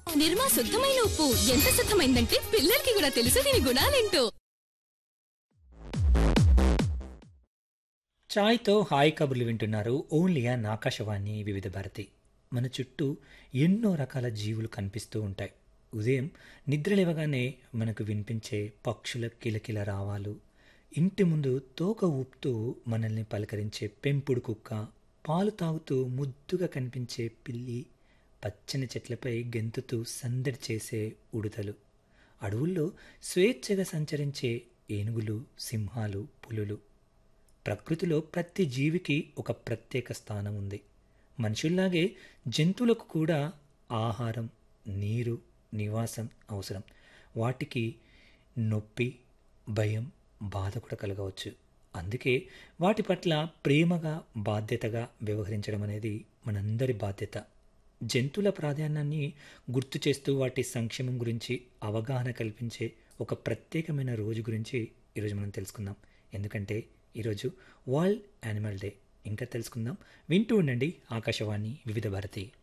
నిర్మా శుద్ధమైన ఉప్పు ఎంత శుద్ధమైందంటే పిల్లలకి కూడా తెలుసు దీని గుణాలేంటో ఛాయ్తో హాయ్ కబుర్లు వింటున్నారు ఓన్లీ అన్ ఆకాశవాణి వివిధ భారతి మన చుట్టూ ఎన్నో రకాల జీవులు కనిపిస్తూ ఉంటాయి ఉదయం నిద్ర లేవగానే మనకు వినిపించే పక్షుల కిలకిల రావాలు ఇంటి ముందు తోక ఊపుతూ మనల్ని పలకరించే పెంపుడు కుక్క పాలు తాగుతూ ముద్దుగా కనిపించే పిల్లి పచ్చని చెట్లపై గెంతుతూ సందడి చేసే ఉడుతలు అడవుల్లో స్వేచ్ఛగా సంచరించే ఏనుగులు సింహాలు పులులు ప్రకృతిలో ప్రతి జీవికి ఒక ప్రత్యేక స్థానం ఉంది మనుషుల్లాగే జంతువులకు కూడా ఆహారం నీరు నివాసం అవసరం వాటికి నొప్పి భయం బాధ కూడా కలగవచ్చు అందుకే వాటి పట్ల ప్రేమగా బాధ్యతగా వ్యవహరించడం అనేది మనందరి బాధ్యత జంతువుల ప్రాధాన్యాన్ని గుర్తు చేస్తూ వాటి సంక్షేమం గురించి అవగాహన కల్పించే ఒక ప్రత్యేకమైన రోజు గురించి ఈరోజు మనం తెలుసుకుందాం ఎందుకంటే ఈరోజు వరల్డ్ యానిమల్ డే ఇంకా తెలుసుకుందాం వింటూ ఉండండి ఆకాశవాణి వివిధ భారతి